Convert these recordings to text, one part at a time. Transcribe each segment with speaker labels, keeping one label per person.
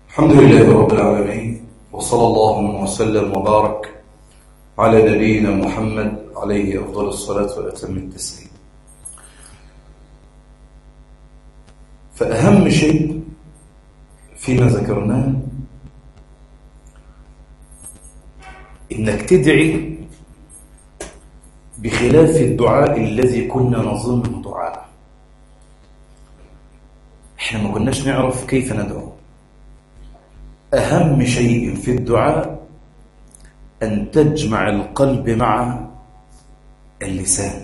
Speaker 1: الحمد لله رب العالمين وصلى الله وسلم وبارك على نبينا محمد عليه أفضل الصلاة وأتم التسليم فأهم شيء فيما ذكرناه إنك تدعي بخلاف الدعاء الذي كنا نظنه دعاء احنا ما كناش نعرف كيف ندعو أهم شيء في الدعاء أن تجمع القلب مع اللسان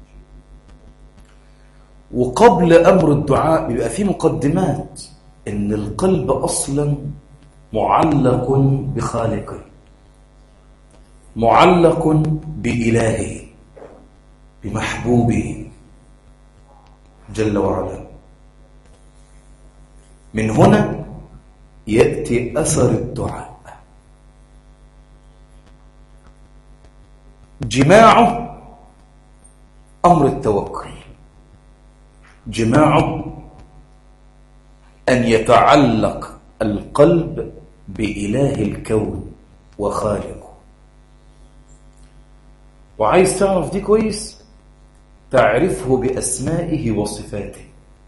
Speaker 1: وقبل أمر الدعاء بيبقى فيه مقدمات إن القلب أصلا معلق بخالقه معلق بإلهه بمحبوبه جل وعلا من هنا يأتي أثر الدعاء جماعه أمر التوكل جماعه أن يتعلق القلب بإله الكون وخالقه وعايز تعرف دي كويس تعرفه بأسمائه وصفاته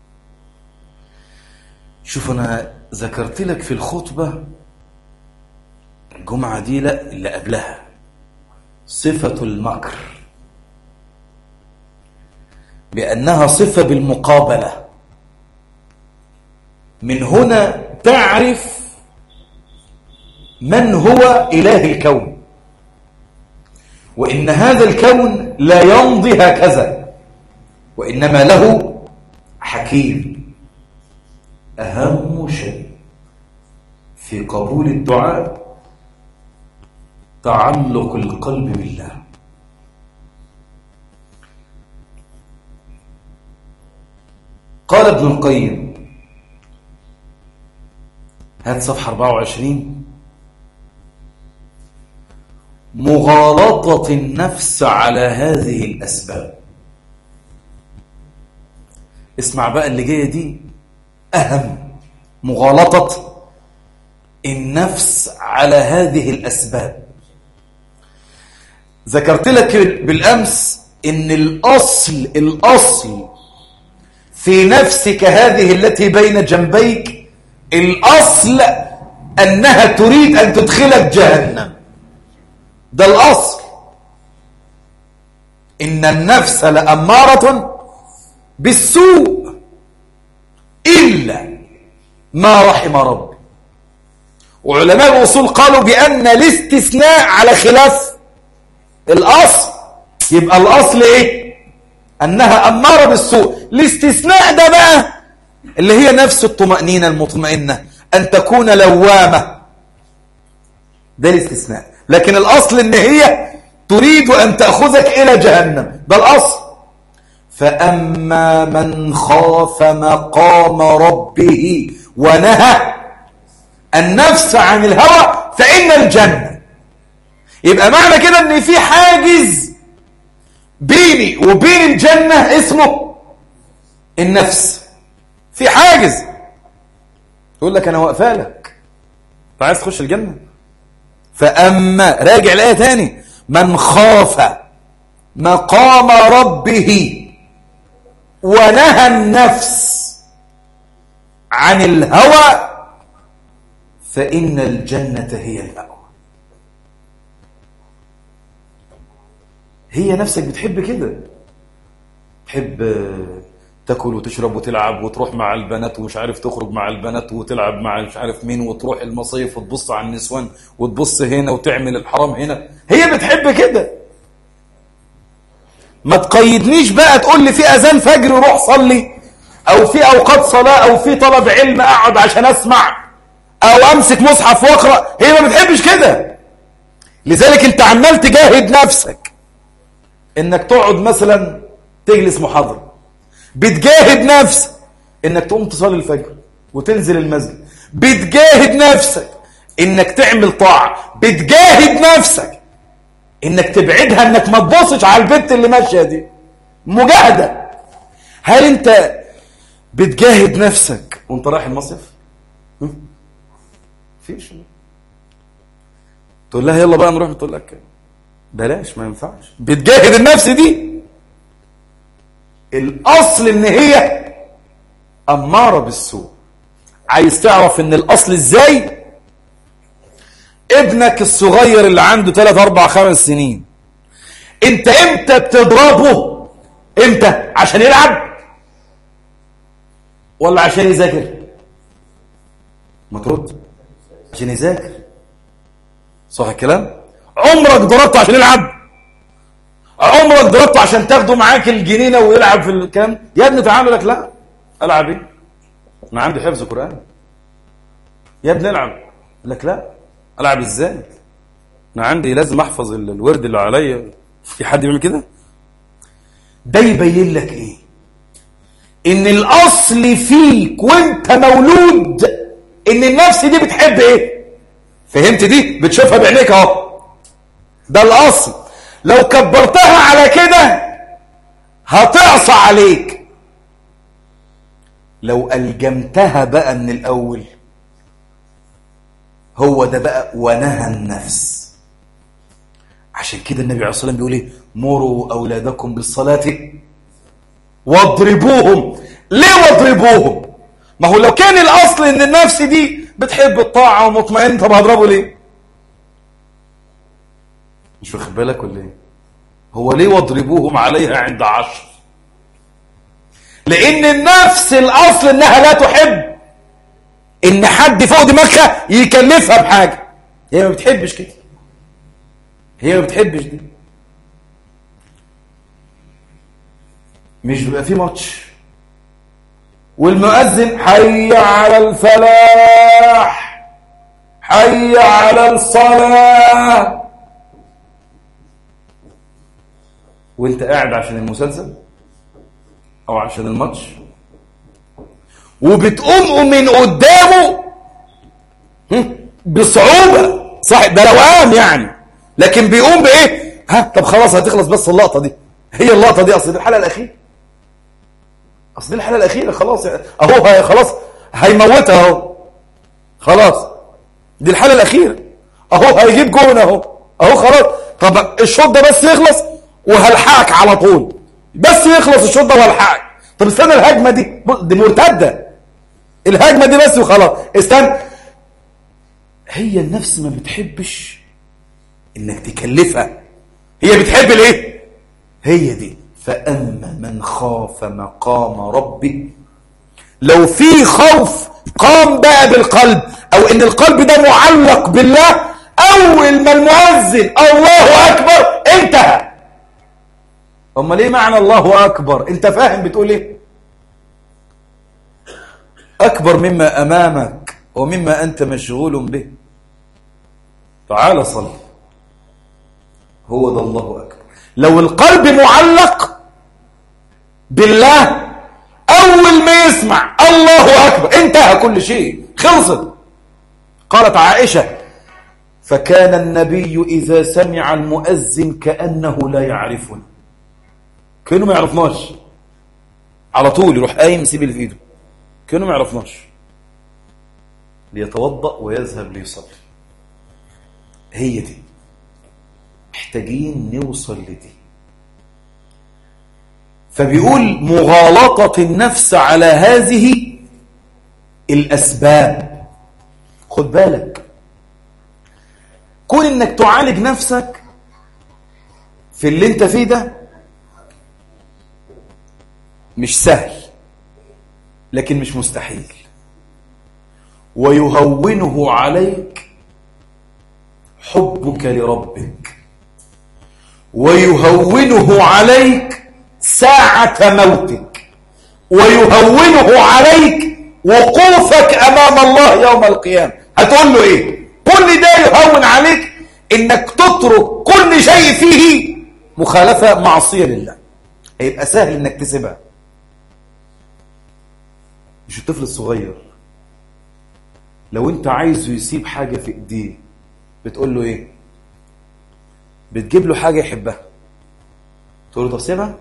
Speaker 1: شوف أنا ذكرت لك في الخطبة الجمعة دي لا اللي قبلها صفة المكر بأنها صفة بالمقابلة من هنا تعرف من هو إله الكون وإن هذا الكون لا يمضي هكذا وإنما له حكيم أهم شيء في قبول الدعاء تعلق القلب بالله قال ابن القيم هات صفحة 24 مغالطة النفس على هذه الأسباب اسمع بقى اللي جاية دي أهم مغالطة النفس على هذه الأسباب ذكرت لك بالأمس إن الأصل الأصل في نفسك هذه التي بين جنبيك الأصل أنها تريد أن تدخلك جهنم ده الأصل إن النفس لأمارة بالسوء إلا ما رحم ربي وعلماء الأصول قالوا بأن الاستثناء على خلاف الأصل يبقى الأصل إيه أنها أمارة بالسوء الاستثناء ده بقى اللي هي نفس الطمأنينة المطمئنة أن تكون لوامة ده الاستثناء لكن الأصل إن هي تريد أن تأخذك إلى جهنم ده الأصل فأما من خاف مقام ربه ونهى النفس عن الهوى فإن الجنة يبقى معنى كده ان في حاجز بيني وبين الجنة اسمه النفس في حاجز يقول لك انا واقفالك انت عايز تخش الجنة فأما راجع الآية تاني من خاف مقام ربه ونهى النفس عن الهوى فإن الجنة هي المأوى هي نفسك بتحب كده تحب تاكل وتشرب وتلعب وتروح مع البنات ومش عارف تخرج مع البنات وتلعب مع مش عارف مين وتروح المصيف وتبص على النسوان وتبص هنا وتعمل الحرام هنا هي بتحب كده ما تقيدنيش بقى تقول لي في اذان فجر روح صلي او في اوقات صلاه او في طلب علم اقعد عشان اسمع او امسك مصحف واقرا هي ما بتحبش كده لذلك انت عمال تجاهد نفسك انك تقعد مثلا تجلس محاضره بتجاهد نفسك انك تقوم تصلي الفجر وتنزل المسجد بتجاهد نفسك انك تعمل طاعه بتجاهد نفسك انك تبعدها انك ما تبصش على البنت اللي ماشيه دي مجاهده هل انت بتجاهد نفسك وانت رايح المصيف فيش تقول لها يلا بقى نروح تقول لك بلاش ما ينفعش بتجاهد النفس دي الاصل ان هي اماره بالسوء عايز تعرف ان الاصل ازاي ابنك الصغير اللي عنده 3 4 5 سنين انت امتى بتضربه امتى عشان يلعب ولا عشان يذاكر ما ترد عشان يذاكر صح الكلام عمرك ضربته عشان يلعب عمرك ضربته عشان تاخده معاك الجنينه ويلعب في الكلام يا ابني تعالى لك لا العب ايه انا عندي حفظ قران يا ابني العب لك لا العب ازاي انا عندي لازم احفظ الورد اللي عليا في حد بيعمل كده ده يبين لك ايه ان الاصل فيك وانت مولود ان النفس دي بتحب ايه فهمت دي بتشوفها بعينيك اهو ده الاصل لو كبرتها على كده هتعصى عليك لو ألجمتها بقى من الأول هو ده بقى ونهى النفس عشان كده النبي عليه الصلاة والسلام بيقول ايه مروا أولادكم بالصلاة واضربوهم ليه واضربوهم ما هو لو كان الأصل إن النفس دي بتحب الطاعة ومطمئن طب هضربه ليه مش واخد بالك ولا ايه هو ليه واضربوهم عليها عند عشر لأن النفس الأصل إنها لا تحب إن حد فوق دماغها يكلفها بحاجة هي ما بتحبش كده هي ما بتحبش دي مش بيبقى في ماتش والمؤذن حي على الفلاح حي على الصلاة وانت قاعد عشان المسلسل او عشان الماتش وبتقوم من قدامه بصعوبة صح ده روقان يعني لكن بيقوم بايه ها طب خلاص هتخلص بس اللقطة دي هي اللقطة دي اصل دي الحلقة الأخيرة اصل دي الحلقة الأخيرة خلاص يعني. اهو هي خلاص هيموتها اهو خلاص دي الحلقة الأخيرة اهو هيجيب جون اهو اهو خلاص طب الشوط ده بس يخلص وهلحقك على طول بس يخلص الشوط ده وهلحقك طب استنى الهجمة دي دي مرتدة الهجمة دي بس وخلاص استنى هي النفس ما بتحبش انك تكلفها هي بتحب الايه هي دي فأما من خاف مقام ربه لو في خوف قام بقى بالقلب او ان القلب ده معلق بالله اول ما المؤذن الله اكبر انتهى اما ليه معنى الله اكبر انت فاهم بتقول ايه اكبر مما امامك ومما انت مشغول به تعال صل هو ده الله اكبر لو القلب معلق بالله اول ما يسمع الله اكبر انتهى كل شيء خلصت قالت عائشه فكان النبي اذا سمع المؤذن كانه لا يعرفنا كانه ما يعرفناش على طول يروح قايم يسيب اللي في ايده كانه ما يعرفناش ليتوضا ويذهب ليصلي هي دي محتاجين نوصل لدي فبيقول مغالطة النفس على هذه الأسباب خد بالك كون انك تعالج نفسك في اللي انت فيه ده مش سهل لكن مش مستحيل ويهونه عليك حبك لربك ويهونه عليك ساعة موتك ويهونه عليك وقوفك أمام الله يوم القيامة هتقول له إيه كل ده يهون عليك إنك تترك كل شيء فيه مخالفة معصية لله هيبقى سهل إنك تسيبها مش الطفل الصغير لو انت عايزه يسيب حاجة في ايديه بتقول له ايه بتجيب له حاجة يحبها تقول له طب سيبها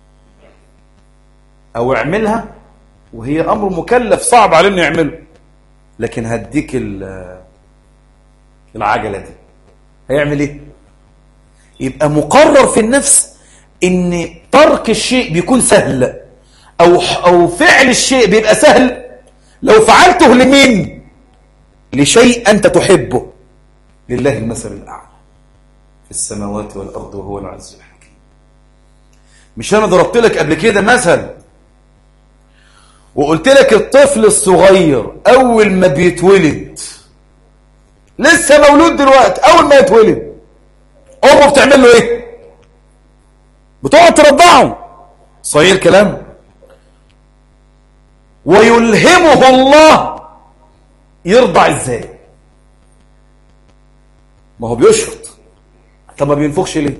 Speaker 1: او اعملها وهي امر مكلف صعب عليه انه يعمله لكن هديك العجلة دي هيعمل ايه يبقى مقرر في النفس ان ترك الشيء بيكون سهل او او فعل الشيء بيبقى سهل لو فعلته لمين لشيء انت تحبه لله المثل الاعلى في السماوات والارض وهو العز الحكيم مش انا ضربت لك قبل كده مثل وقلت لك الطفل الصغير اول ما بيتولد لسه مولود دلوقتي اول ما يتولد امه بتعمل له ايه بتقعد ترضعه صحيح الكلام ويلهمه الله يرضع ازاي ما هو بيشفط طب ما بينفخش ليه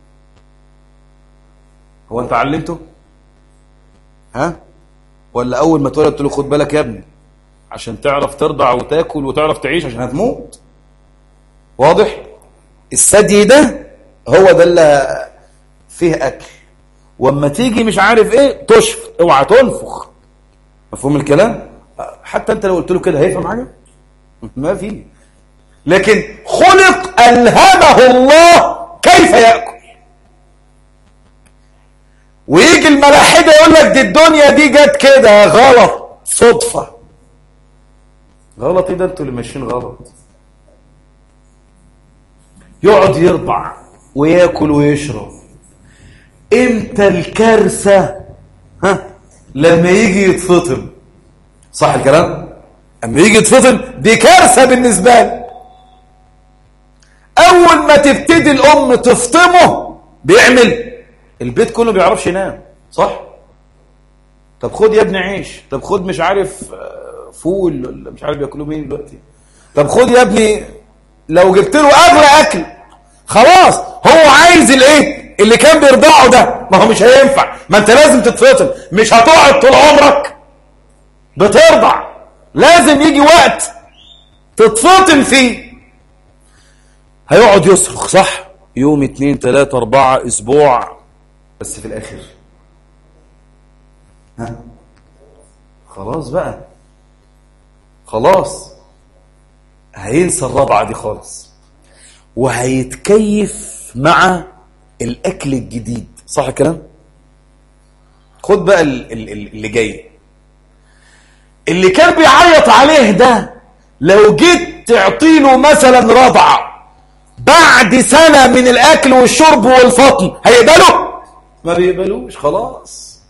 Speaker 1: هو انت علمته ها ولا اول ما اتولد قلت له خد بالك يا ابني عشان تعرف ترضع وتاكل وتعرف تعيش عشان هتموت واضح الثدي ده هو ده اللي فيه اكل واما تيجي مش عارف ايه تشفط اوعى تنفخ مفهوم الكلام حتى انت لو قلت له كده هيفهم حاجه ما في لكن خلق الهمه الله كيف ياكل ويجي الملاحده يقول لك دي الدنيا دي جت كده غلط صدفه غلط ايه ده انتوا اللي ماشيين غلط يقعد يرضع وياكل ويشرب امتى الكارثه ها لما يجي يتفطم صح الكلام اما يجي يتفطم دي كارثه بالنسبه له اول ما تبتدي الام تفطمه بيعمل البيت كله بيعرفش ينام صح طب خد يا ابني عيش طب خد مش عارف فول ولا مش عارف بياكلوا مين دلوقتي طب خد يا ابني لو جبت له اغلى اكل خلاص هو عايز الايه اللي كان بيرضعه ده ما هو مش هينفع ما انت لازم تتفطم مش هتقعد طول عمرك بترضع لازم يجي وقت تتفطم فيه هيقعد يصرخ صح يوم اتنين تلاتة اربعة اسبوع بس في الاخر ها خلاص بقى خلاص هينسى الرضعة دي خالص وهيتكيف مع الأكل الجديد صح الكلام؟ خد بقى اللي جاي اللي كان بيعيط عليه ده لو جيت تعطيله مثلا رضعة بعد سنة من الأكل والشرب والفطن هيقبله؟ ما بيقبلوش خلاص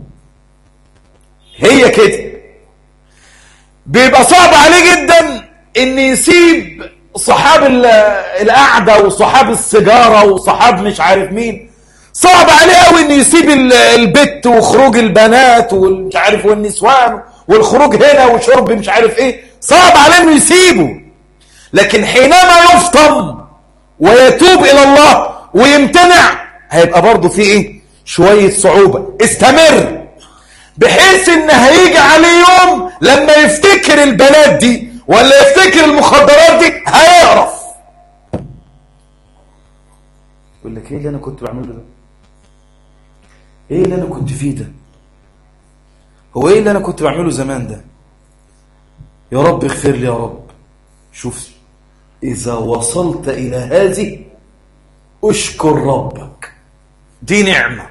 Speaker 1: هي كده بيبقى صعب عليه جدا ان يسيب صحاب القعدة وصحاب السيجارة وصحاب مش عارف مين صعب عليه قوي ان يسيب البت وخروج البنات والمش عارف والنسوان والخروج هنا وشرب مش عارف ايه صعب عليه انه يسيبه لكن حينما يفطم ويتوب الى الله ويمتنع هيبقى برضه في ايه شوية صعوبة استمر بحيث ان هيجي عليه يوم لما يفتكر البنات دي ولا يفتكر المخدرات دي هيعرف يقول لك ايه اللي انا كنت بعمله ده ايه اللي انا كنت فيه ده هو ايه اللي انا كنت بعمله زمان ده يا رب اغفر لي يا رب شوف اذا وصلت الى هذه اشكر ربك دي نعمة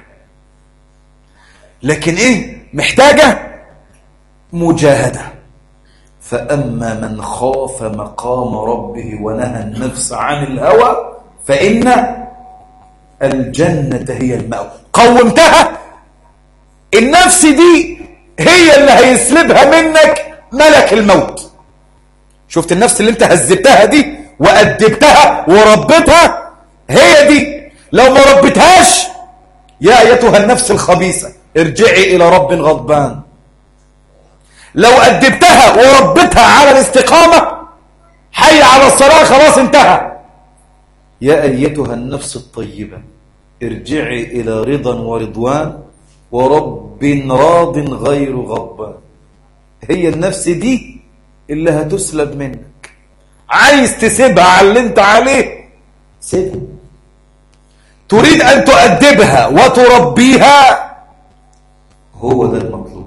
Speaker 1: لكن ايه محتاجة مجاهدة فأما من خاف مقام ربه ونهى النفس عن الهوى فإن الجنة هي المأوى قومتها النفس دي هي اللي هيسلبها منك ملك الموت شفت النفس اللي انت هذبتها دي وأدبتها وربتها هي دي لو ما ربتهاش يا أيتها النفس الخبيثة ارجعي إلى رب غضبان لو أدبتها وربتها على الاستقامة حي على الصلاة خلاص انتهى يا أيتها النفس الطيبة ارجعي إلى رضا ورضوان ورب راض غير غضبان هي النفس دي اللي هتسلب منك عايز تسيبها على اللي انت عليه سيبها تريد أن تؤدبها وتربيها هو ده المطلوب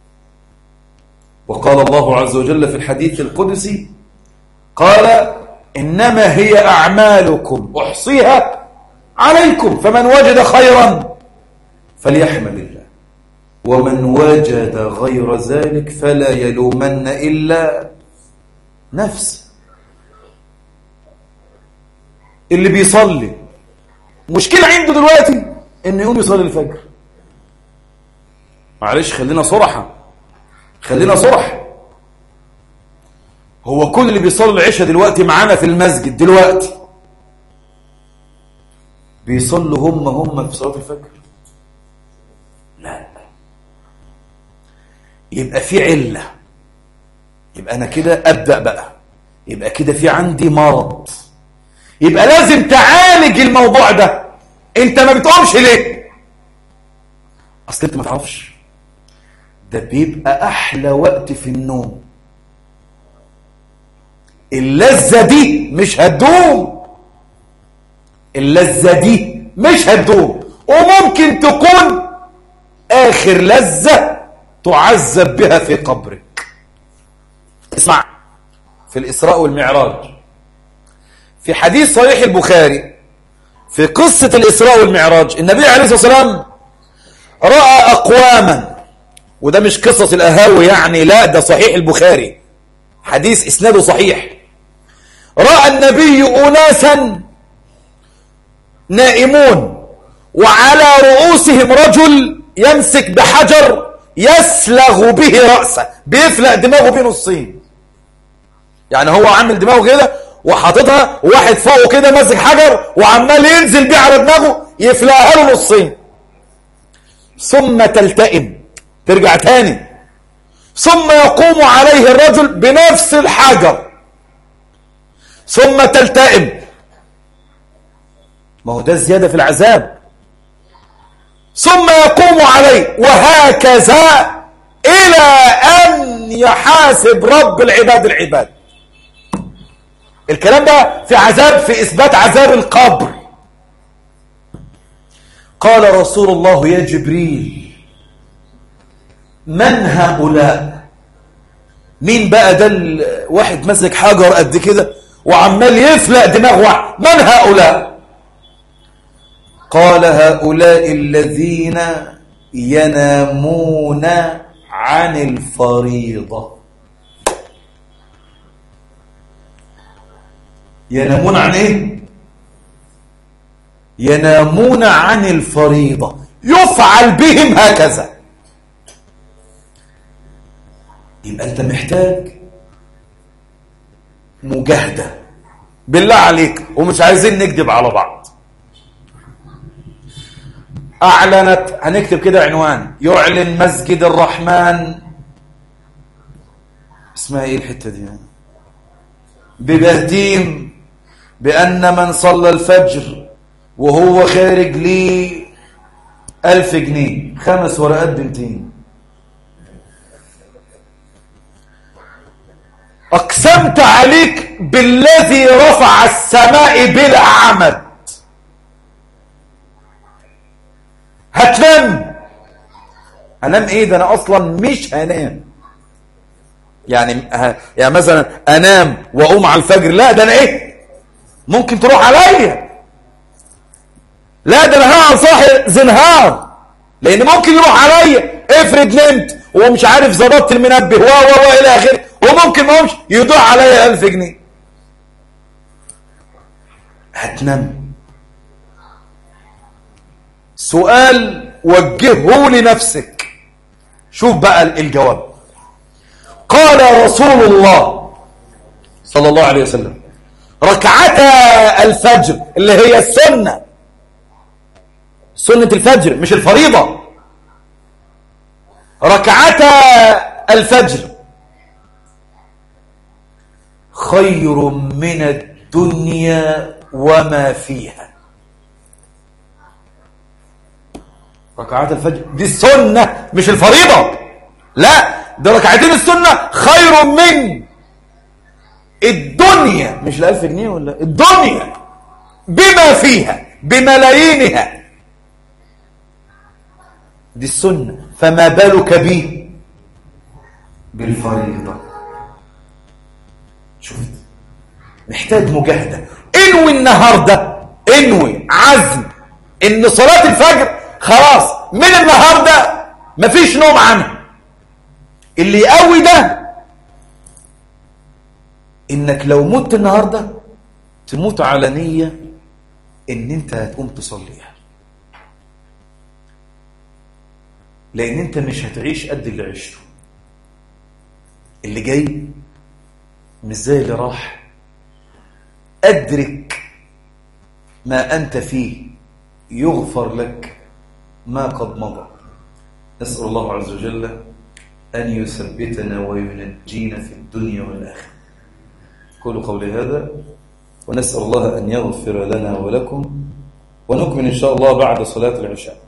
Speaker 1: وقال الله عز وجل في الحديث القدسي قال إنما هي أعمالكم أحصيها عليكم فمن وجد خيرا فليحمد الله ومن وجد غير ذلك فلا يلومن إلا نفسه اللي بيصلي مشكلة عنده دلوقتي انه يقوم يصلي الفجر معلش خلينا صرحة خلينا صرح هو كل اللي بيصلي العشاء دلوقتي معانا في المسجد دلوقتي بيصلوا هم هم في صلاة الفجر لا يبقى في علة يبقى أنا كده أبدأ بقى يبقى كده في عندي مرض يبقى لازم تعالج الموضوع ده انت ما بتقومش ليه اصل انت ما تعرفش ده بيبقى احلى وقت في النوم اللذة دي مش هتدوم اللذة دي مش هتدوم وممكن تكون اخر لذة تعذب بها في قبرك اسمع في الاسراء والمعراج في حديث صحيح البخاري في قصة الإسراء والمعراج النبي عليه الصلاة والسلام رأى أقواما وده مش قصة الأهاوي يعني لا ده صحيح البخاري حديث إسناده صحيح رأى النبي أناسا نائمون وعلى رؤوسهم رجل يمسك بحجر يسلغ به رأسه بيفلق دماغه بين الصين يعني هو عامل دماغه كده وحاططها وواحد فوقه كده ماسك حجر وعمال ينزل بيه على دماغه يفلقها له نصين ثم تلتئم ترجع تاني ثم يقوم عليه الرجل بنفس الحجر ثم تلتئم ما هو ده زيادة في العذاب ثم يقوم عليه وهكذا إلى أن يحاسب رب العباد العباد الكلام ده في عذاب في إثبات عذاب القبر قال رسول الله يا جبريل من هؤلاء مين بقى ده واحد مسك حجر قد كده وعمال يفلق دماغ واحد من هؤلاء قال هؤلاء الذين ينامون عن الفريضة ينامون عن ايه ينامون عن الفريضة يفعل بهم هكذا يبقى انت محتاج مجاهدة بالله عليك ومش عايزين نكذب على بعض أعلنت هنكتب كده عنوان يعلن مسجد الرحمن اسمها ايه الحتة دي ببهديم بأن من صلى الفجر وهو خارج لي ألف جنيه خمس ورقات بمتين أقسمت عليك بالذي رفع السماء بلا عمد هتنام أنام إيه ده أنا أصلا مش هنام يعني يعني مثلا أنام وأقوم على الفجر لا ده أنا إيه ممكن تروح عليا لا ده انا هقعد صاحي زنهار لان ممكن يروح عليا افرض نمت ومش عارف ظبطت المنبه و و و الى اخره وممكن ما همش يضيع عليا 1000 جنيه هتنام سؤال وجهه لنفسك شوف بقى الجواب قال رسول الله صلى الله عليه وسلم ركعتا الفجر اللي هي السنة سنة الفجر مش الفريضة ركعتا الفجر خير من الدنيا وما فيها ركعات الفجر دي السنة مش الفريضة لا ده ركعتين السنة خير من الدنيا مش الألف جنيه ولا الدنيا بما فيها بملايينها دي السنة فما بالك بي بالفريضة شفت محتاج مجاهدة انوي النهاردة انوي عزم ان صلاة الفجر خلاص من النهاردة مفيش نوم عنها اللي يقوي ده انك لو مت النهاردة تموت على نية ان انت هتقوم تصليها لان انت مش هتعيش قد اللي عشته اللي جاي مش زي اللي راح أدرك ما أنت فيه يغفر لك ما قد مضى نسأل الله عز وجل أن يثبتنا وينجينا في الدنيا والآخرة قولوا قولي هذا ونسأل الله أن يغفر لنا ولكم ونكمل إن شاء الله بعد صلاة العشاء